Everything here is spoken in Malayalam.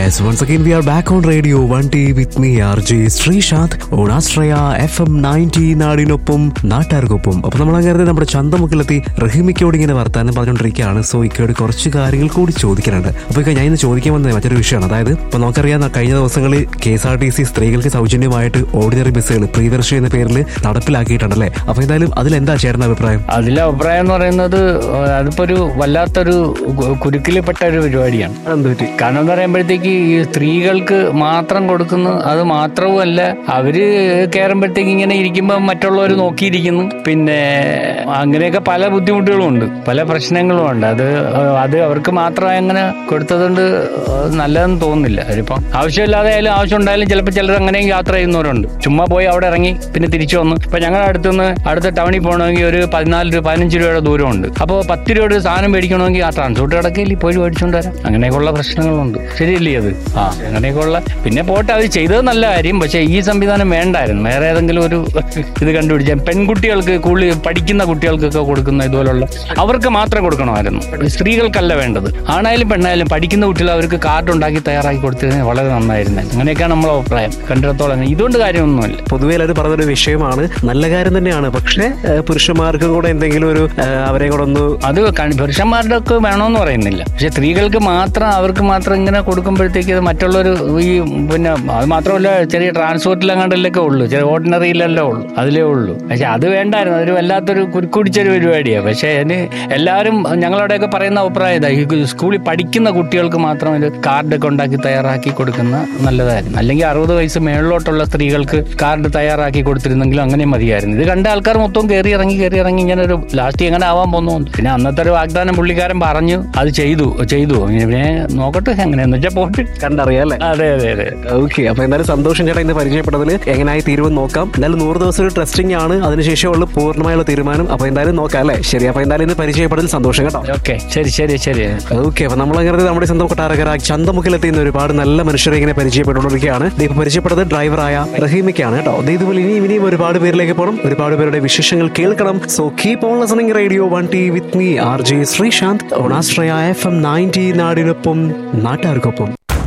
Yes, once again we are back on Radio 1T with me RJ Sreesanth on Astraya FM 90 നാടിനൊപ്പം നാട്ടാർക്കൊപ്പം അപ്പൊ നമ്മൾ അങ്ങനെ നമ്മുടെ ചന്തമുക്കിലെത്തി റഹിമിക്കോട് ഇങ്ങനെ വർത്താനം പറഞ്ഞുകൊണ്ടിരിക്കുകയാണ് സോ ഇക്കയോട് കുറച്ച് കാര്യങ്ങൾ കൂടി ചോദിക്കാനുണ്ട് അപ്പൊ ഇക്ക ഞാൻ ഇന്ന് ചോദിക്കാൻ വന്നത് മറ്റൊരു വിഷയമാണ് അതായത് ഇപ്പൊ നമുക്കറിയാം കഴിഞ്ഞ ദിവസങ്ങളിൽ K S R T C സ്ത്രീകൾക്ക് സൗജന്യമായിട്ട് ഓർഡിനറി ബസ്സുകൾ പ്രിയദർശി എന്ന പേരിൽ നടപ്പിലാക്കിയിട്ടുണ്ടല്ലേ അപ്പൊ എന്തായാലും അതിൽ എന്താ ചേട്ടന്റെ അഭിപ്രായം അതിലെ അഭിപ്രായം എന്ന് പറയുന്നത് അതിപ്പോ ഒരു വല്ലാത്തൊരു കു- കുരുക്കിൽപ്പെട്ട ഒരു പരിപാടിയാണ് എന്ത് പറ്റി കാരണം എന്ന് പറയുമ്പോഴത്തേക്ക് ഈ സ്ത്രീകൾക്ക് മാത്രം കൊടുക്കുന്നു അത് മാത്രവുമല്ല അവര് കയറുമ്പോഴത്തേക്ക് ഇങ്ങനെ ഇരിക്കുമ്പോൾ മറ്റുള്ളവർ നോക്കിയിരിക്കുന്നു പിന്നെ അങ്ങനെയൊക്കെ പല ബുദ്ധിമുട്ടുകളും ഉണ്ട് പല പ്രശ്നങ്ങളും ഉണ്ട് അത് അത് അവർക്ക് മാത്രം അങ്ങനെ കൊടുത്തതുകൊണ്ട് നല്ലതെന്ന് തോന്നുന്നില്ല അതിപ്പം ആവശ്യമില്ലാതെ ആയാലും ആവശ്യം ഉണ്ടായാലും ചിലപ്പോൾ ചിലർ അങ്ങനെയും യാത്ര ചെയ്യുന്നവരുണ്ട് ചുമ്മാ പോയി അവിടെ ഇറങ്ങി പിന്നെ തിരിച്ചു വന്നു ഇപ്പൊ ഞങ്ങളുടെ അടുത്തുനിന്ന് അടുത്ത ടൗണിൽ പോകണമെങ്കിൽ ഒരു പതിനാല് രൂപ പതിനഞ്ച് രൂപയുടെ ദൂരമുണ്ട് അപ്പോൾ പത്ത് രൂപയുടെ ഒരു സാധനം മേടിക്കണമെങ്കിൽ ആ ട്രാൻസ്പോർട്ട് കിടക്കയിൽ പോയി മേടിച്ചുകൊണ്ട് വരാം അങ്ങനെയൊക്കെയുള്ള പ്രശ്നങ്ങളുണ്ട് ശരിയല്ലേ അത് ആ അങ്ങനെയൊക്കെയുള്ള പിന്നെ പോട്ടെ അത് ചെയ്തത് നല്ല കാര്യം പക്ഷേ ഈ സംവിധാനം വേണ്ടായിരുന്നു വേറെ ഏതെങ്കിലും ഒരു ഇത് കണ്ടുപിടിച്ചാൽ പെൺകുട്ടികൾക്ക് കൂടുതൽ പഠിക്കുന്ന കുട്ടികൾക്കൊക്കെ കൊടുക്കുന്ന ഇതുപോലുള്ള അവർക്ക് മാത്രം കൊടുക്കണമായിരുന്നു സ്ത്രീകൾക്കല്ല വേണ്ടത് ആണായാലും പെണ്ണായാലും പഠിക്കുന്ന കുട്ടികൾ അവർക്ക് കാർഡ് ഉണ്ടാക്കി തയ്യാറാക്കി കൊടുത്തിരുന്നത് വളരെ നന്നായിരുന്നു അങ്ങനെയൊക്കെയാണ് നമ്മളെ അഭിപ്രായം കണ്ടിടത്തോളം ഇതുകൊണ്ട് കാര്യമൊന്നുമില്ല പൊതുവെ എല്ലാവരും പറഞ്ഞൊരു വിഷയമാണ് നല്ല കാര്യം തന്നെയാണ് പക്ഷേ ഏഹ്, പുരുഷന്മാർക്കും കൂടെ എന്തെങ്കിലും ഒരു ഏഹ്, അവരെ കൂടെ ഒന്ന് അത് ക- പുരുഷന്മാരുടെ ഒക്കെ വേണമെന്ന് പറയുന്നില്ല പക്ഷെ സ്ത്രീകൾക്ക് മാത്രം അവർക്ക് മാത്രം ഇങ്ങനെ കൊടുക്കുമ്പോഴത്തേക്ക് അത് മറ്റുള്ളൊരു ഈ പിന്നെ അത് മാത്രമല്ല ചെറിയ ട്രാൻസ്പോർട്ടിലെങ്ങാണ്ടല്ലൊക്കെ ഉള്ളൂ ചെറിയ ഓർഡിനറിയിലല്ലേ ഉള്ളൂ അതിലേ ഉള്ളൂ പക്ഷെ അത് വേണ്ടായിരുന്നു അതൊരു വല്ലാത്തൊരു കുരുക്കുടിച്ചൊരു പരിപാടിയാണ് പക്ഷേ അതിന് എല്ലാവരും ഞങ്ങളവിടെയൊക്കെ പറയുന്ന അഭിപ്രായം ഇതാ ഈ സ്കൂളിൽ പഠിക്കുന്ന കുട്ടികൾക്ക് മാത്രം ഒരു കാർഡൊക്കെ ഉണ്ടാക്കി തയ്യാറാക്കി കൊടുക്കുന്ന നല്ലതായിരുന്നു അല്ലെങ്കിൽ അറുപത് വയസ്സ് മേളിലോട്ടുള്ള സ്ത്രീകൾക്ക് കാർഡ് തയ്യാറാക്കി കൊടുത്തിരുന്നെങ്കിലും അങ്ങനെ മതിയായിരുന്നു ഇത് കണ്ട ആൾക്കാർ മൊത്തം കയറി ഇറങ്ങി കയറി ഇറങ്ങി ഇങ്ങനെ ഒരു ലാസ്റ്റ് എങ്ങനെ ആവാൻ പോകുന്നു പിന്നെ അന്നത്തെ ഒരു വാഗ്ദാനം പുള്ളിക്കാരൻ പറഞ്ഞു അത് ചെയ്തു ചെയ്തു പിന്നെ നോക്കട്ടെ എങ്ങനെയാന്ന് വെച്ചാൽ പോട്ട് കണ്ടറിയാം അല്ലേ അതെ അതെ അതെ ഓക്കെ അപ്പൊ എന്തായാലും സന്തോഷം ചേട്ടാ ഇന്ന് പരിചയപ്പെട്ടതിൽ എങ്ങനെയായി തീരുമെന്ന് നോക്കാം എന്തായാലും നൂറ് ദിവസം ഒരു ടെസ്റ്റിംഗ് ആണ് അതിനുശേഷമുള്ള പൂർണ്ണമായുള്ള തീരുമാനം അപ്പൊ എന്തായാലും നോക്കാം അല്ലേ ശരി അപ്പൊ എന്തായാലും ഇന്ന് പരിചയപ്പെട്ടതിൽ സന്തോഷം കേട്ടോ ഓക്കെ ശരി ശരി ശരി ഓക്കെ അപ്പൊ നമ്മൾ അങ്ങനെ നമ്മുടെ സ്വന്തം കൊട്ടാരക്കര ചന്തമുക്കിലെത്തിയുന്ന ഒരുപാട് നല്ല മനുഷ്യരെ ഇങ്ങനെ പരിചയപ്പെട്ടുകൊണ്ടിരിക്കുകയാണ് ദേ ഇപ്പൊ പരിചയപ്പെട്ടത് ഡ്രൈവറായ റഹീമിക്കാണ് കേട്ടോ ദേ ഇതുപോലെ ഇനിയും ഇനിയും ഒരുപാട് പേരിലേക്ക് പോകണം ഒരുപാട് പേരുടെ വിശേഷങ്ങൾ കേൾക്കണം so keep on listening radio one T with me R J Sreesanth ഓണാശ്രയ എഫ് എം നയൻറ്റി നാടിനൊപ്പം നാട്ടുകാർക്കൊപ്പം